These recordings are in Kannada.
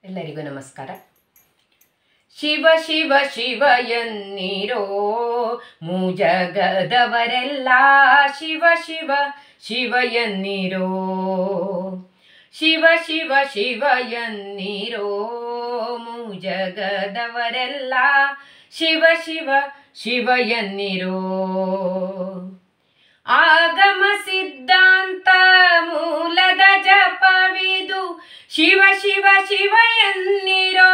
ಎಲ್ಲರಿಗೂ ನಮಸ್ಕಾರ ಶಿವ ಶಿವ ಶಿವ ಎನ್ನೀರೋ ಮೂಜಗದವರೆಲ್ಲ ಶಿವ ಶಿವ ಶಿವ ಎನ್ನೀರೋ ಶಿವ ಶಿವ ಶಿವ ಎನ್ನೀರೋ ಮೂಜಗದವರೆಲ್ಲ ಶಿವ ಶಿವ ಶಿವ ಎನ್ನೀರೋ ಆಗಮ ಸಿದ್ಧಾಂತ ಮೂಲದ ಜಪವಿದು ಶಿವ ಶಿವ ಶಿವ ಎನ್ನಿರೋ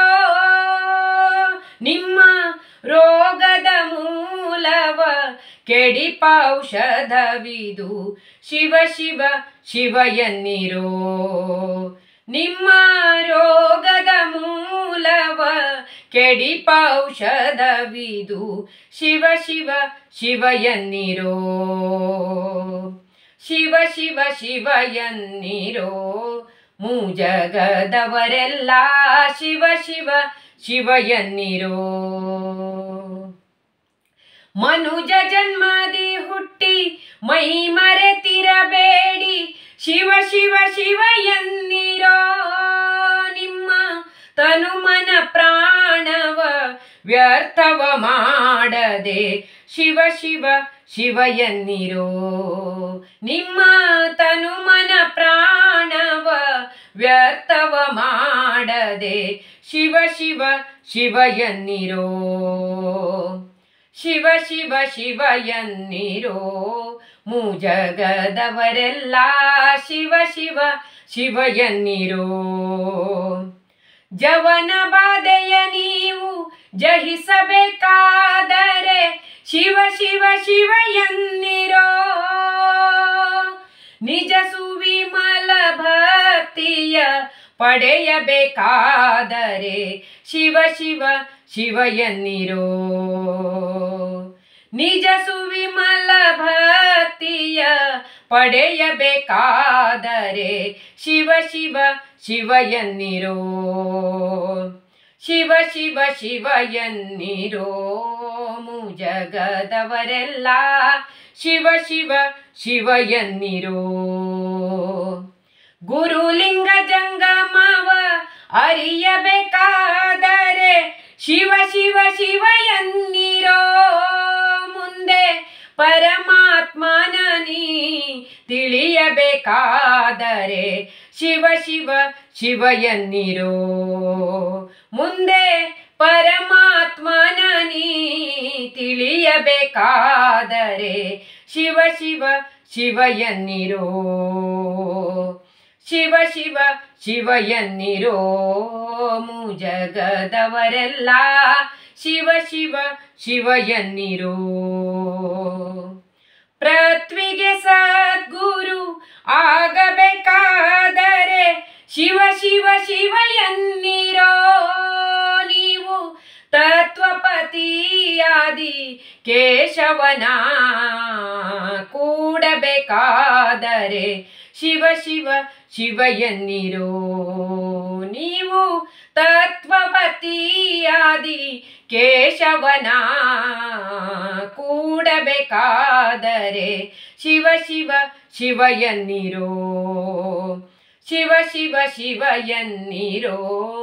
ನಿಮ್ಮ ರೋಗದ ಮೂಲವ ಕೆಡಿಪೌಷಧವಿದು ಶಿವ ಶಿವ ಶಿವ ಎನ್ನಿರೋ ನಿಮ್ಮ ರೋಗದ ಮೂಲವ ಕೆಡಿಪೌಷಧವಿದು ಶಿವ ಶಿವ ಶಿವ ಎನ್ನಿರೋ ಶಿವ ಶಿವ ಶಿವ ಎನ್ನಿರೋ ಮೂಜಗದವರೆಲ್ಲ ಶಿವ ಶಿವ ಶಿವ ಎನ್ನಿರೋ ಮನುಜ ಜನ್ಮದಿ ಹುಟ್ಟಿ ಮೈ ಮರೆತಿರಬೇಡಿ ಶಿವ ಶಿವ ಶಿವ ಎನ್ನಿರೋ ನಿಮ್ಮ ತನುಮನ ಪ್ರಾಣವ ವ್ಯರ್ಥವ ಮಾಡದೆ ಶಿವ ಶಿವ ಶಿವ ಎನ್ನಿರೋ ನಿಮ್ಮ ತನುಮನ ಪ್ರಾಣವ ವ್ಯರ್ಥವ ಮಾಡದೆ ಶಿವ ಶಿವ ಶಿವ ಎನ್ನಿರೋ ಶಿವ ಶಿವ ಶಿವ ಎನ್ನಿರೋ ಮೂಜಗದವರೆಲ್ಲ ಶಿವ ಶಿವ ಶಿವ ಎನ್ನಿರೋ ಜವನ ಬಾಧೆಯ ನೀವು ಜಹಿಸಬೇಕಾದರೆ ಶಿವ ಶಿವ ಶಿವ ಎನ್ನಿರೋ ನಿಜ ಸುವಿಮಲ ಭಕ್ತಿಯ ಪಡೆಯಬೇಕಾದರೆ ಶಿವ ಶಿವ ಶಿವ ಎನ್ನಿರೋ ನಿಜ ಸುವಿಮಲ ಭಕ್ತಿಯ ಪಡೆಯಬೇಕಾದರೆ ಶಿವ ಶಿವ ಶಿವ ಎನ್ನಿರೋ ಶಿವ ಶಿವ ಶಿವ ಎನ್ನಿರೋ ಮುಜಗದವರೆಲ್ಲ ಶಿವ ಶಿವ ಶಿವ ಎನ್ನಿರೋ ಗುರುಲಿಂಗ ಜಂಗಮವ ಅರಿಯಬೇಕಾದರೆ ಶಿವ ಶಿವ ಶಿವ ಎನ್ನಿರೋ ಮುಂದೆ ಪರಮಾತ್ಮನ ನೀ ತಿಳಿಯಬೇಕಾದರೆ ಶಿವ ಶಿವ ಶಿವ ಎನ್ನಿರೋ ಮುಂದೆ ಪರಮಾತ್ಮನ ನೀ ತಿಳಿಯಬೇಕಾದರೆ ಶಿವ ಶಿವ ಶಿವ ಎನ್ನಿರೋ ಶಿವ ಶಿವ ಶಿವ ಎನ್ನಿರೋ ಮೂಜಗದವರೆಲ್ಲ ಶಿವ ಶಿವ ಶಿವ ಎನ್ನಿರೋ ಪೃಥ್ವಿಗೆ ಸದ್ಗುರು ಆಗಬೇಕಾದರೆ ಶಿವ ಶಿವ ಶಿವ ಎನ್ನಿರೋ ನೀವು ತತ್ವಪತಿಯಾದಿ ಕೇಶವನ ಕೂಡಬೇಕಾದರೆ ಶಿವ ಶಿವ ಶಿವ ಎನ್ನಿರೋ ನೀವು ತತ್ವಪತಿಯಾದಿ ಕೇಶವನ ಕೂಡಬೇಕಾದರೆ ಶಿವ ಶಿವ ಶಿವ ಎನ್ನಿರೋ ಶಿವ ಶಿವ ಶಿವ ಎನ್ನಿರೋ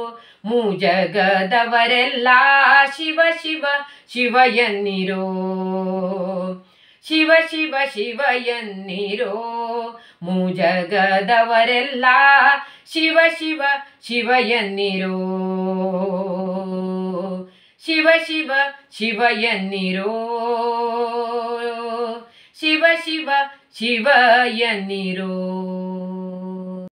ಮೂಜಗದವರೆಲ್ಲ ಶಿವ ಶಿವ ಶಿವ ಎನ್ನಿರೋ ಶಿವ ಶಿವ ಶಿವ ಎನ್ನಿರೋ ಮೂಜಗದವರೆಲ್ಲ ಶಿವ ಶಿವ ಶಿವ ಎನ್ನಿರೋ ಶಿವ ಶಿವ ಶಿವ ಎನ್ನಿರೋ ಶಿವ ಶಿವ ಶಿವ ಎನ್ನಿರೋ